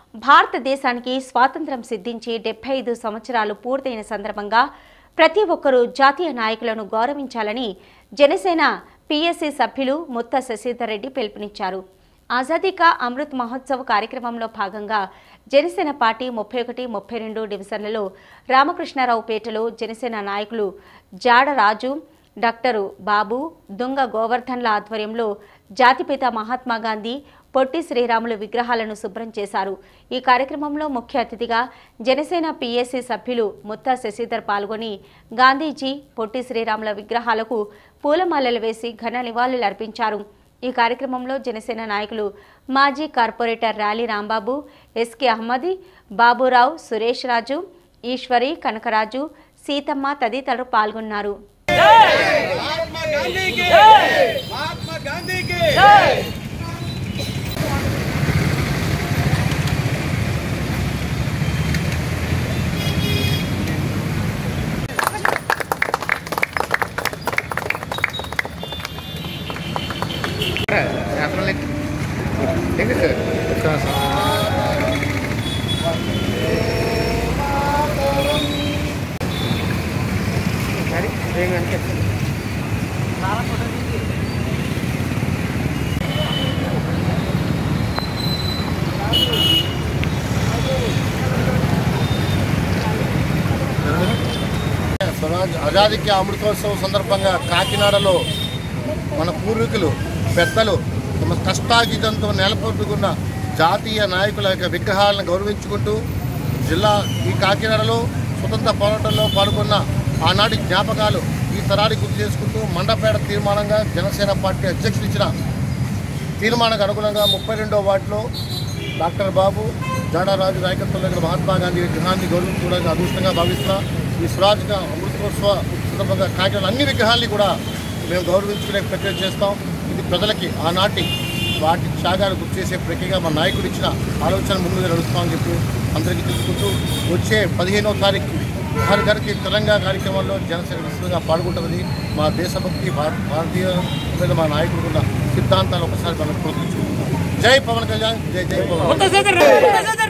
భారతదేశానికి స్వాతంత్ర్యం సిద్ధించి డెబ్బై ఐదు సంవత్సరాలు పూర్తయిన సందర్భంగా ప్రతి ఒక్కరూ జాతీయ నాయకులను గౌరవించాలని జనసేన పిఎస్సి సభ్యులు ముత్త శశిధర్ రెడ్డి పిలుపునిచ్చారు ఆజాదీ కా అమృత్ మహోత్సవ్ కార్యక్రమంలో భాగంగా జనసేన పార్టీ ముప్పై ఒకటి ముప్పై రెండు డివిజన్లలో రామకృష్ణారావు పేటలో జనసేన నాయకులు జాడ రాజు డాక్టరు బాబు దొంగ గోవర్ధన్ల ఆధ్వర్యంలో జాతిపిత మహాత్మా గాంధీ పొట్టి శ్రీరాములు విగ్రహాలను శుభ్రం చేశారు ఈ కార్యక్రమంలో ముఖ్య అతిథిగా జనసేన పిఎస్సి సభ్యులు ముత్తా శశిధర్ పాల్గొని గాంధీజీ పొట్టి శ్రీరాముల విగ్రహాలకు పూలమాలలు వేసి ఘన నివాళులు అర్పించారు ఈ కార్యక్రమంలో జనసేన నాయకులు మాజీ కార్పొరేటర్ ర్యాలీ రాంబాబు ఎస్కే అహ్మది బాబురావు సురేష్ రాజు ఈశ్వరి కనకరాజు సీతమ్మ తదితరులు పాల్గొన్నారు महात्मा गांधी की महात्मा गांधी की స్వరాజ్ ఆజాదీకి అమృతోత్సవం సందర్భంగా కాకినాడలో మన పూర్వీకులు పెద్దలు తమ కష్టాజితంతో నెలకొల్పుకున్న జాతీయ నాయకుల యొక్క విగ్రహాలను గౌరవించుకుంటూ జిల్లా ఈ కాకినాడలో స్వతంత్ర పోరాటంలో పాల్గొన్న ఆనాటి జ్ఞాపకాలు ఈ తరానికి గుర్తు చేసుకుంటూ మండపేట తీర్మానంగా జనసేన పార్టీ అధ్యక్షులు ఇచ్చిన తీర్మానానికి అనుగుణంగా ముప్పై రెండో వార్డులో డాక్టర్ బాబు జాడారాజు నాయకత్వంలో ఇక్కడ మహాత్మా గాంధీ విగ్రహాన్ని గౌరవించుకోవడానికి అదృష్టంగా భావిస్తున్నా ఈ స్వరాజ్గా అమృతోత్సవ సందర్భంగా కాకినాడ అన్ని విగ్రహాల్ని కూడా మేము గౌరవించుకునే ప్రక్రియ చేస్తాం ఇది ప్రజలకి ఆనాటి వాటి త్యాగాలు గుర్తు చేసే ప్రక్రియగా మా నాయకుడు ఇచ్చిన ఆలోచన ముందుగా నడుస్తామని చెప్పి అందరికీ తెలుసుకుంటూ వచ్చే పదిహేనవ తారీఖు హర్ ఘర్కి తెలంగాణ కార్యక్రమంలో జనసేన విస్తృతంగా పాల్గొంటున్నది మా దేశభక్తి భార- భారతీయ మీద మా నాయకుడు ఉన్న సిద్ధాంతాలు ఒకసారి మనం గుర్తుంచుకుంటాం జై పవన్ కళ్యాణ్ జై జై పవన్ కళ్యాణ్.